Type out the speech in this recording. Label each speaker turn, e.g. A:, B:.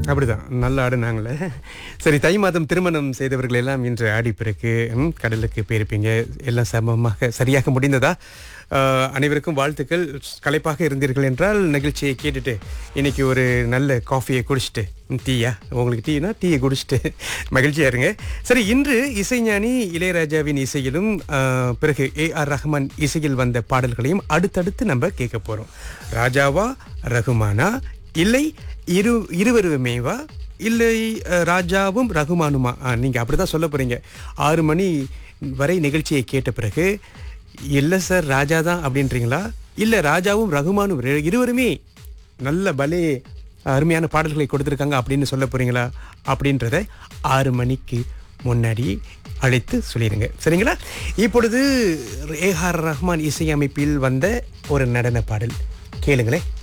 A: அப்படிதான் நல்லா ஆடுனாங்களே சரி தை மாதம் திருமணம் செய்தவர்கள் எல்லாம் இன்று ஆடி பிறகு ம், கடலுக்கு போயிருப்பீங்க எல்லாம் சமமாக சரியாக முடிந்ததா ஆஹ், அனைவருக்கும் வாழ்த்துக்கள் களைப்பாக இருந்தீர்கள் என்றால் நிகழ்ச்சியை கேட்டுட்டு இன்னைக்கு ஒரு நல்ல காஃபியை குடிச்சிட்டு ம், டீயா உங்களுக்கு டீனா டீயை குடிச்சிட்டு மகிழ்ச்சியா இருங்க சரி இன்று இசைஞானி இளையராஜாவின் இசையிலும் ஆஹ், பிறகு ஏ ஆர் ரஹ்மான் இசையில் வந்த பாடல்களையும் அடுத்தடுத்து நம்ம கேட்க போறோம் ராஜாவா ரகுமானா இல்லை இரு இருவருமேவா இல்லை அஹ், ராஜாவும் ரகுமானுமா ஆ, நீங்க அப்படிதான் சொல்ல போறீங்க ஆறு மணி வரை நிகழ்ச்சியை கேட்ட பிறகு இல்லை சார் ராஜா தான் அப்படின்றீங்களா இல்லை ராஜாவும் ரகுமானும் ரெ- இருவருமே நல்ல பலே அருமையான பாடல்களை கொடுத்துருக்காங்க அப்படின்னு சொல்ல போறீங்களா அப்படின்றத ஆறு மணிக்கு முன்னாடி அழைத்து சொல்லிடுங்க சரிங்களா இப்பொழுது ஏஆர் ரஹ்மான் இசையமைப்பில் வந்த ஒரு நடன பாடல் கேளுங்களேன்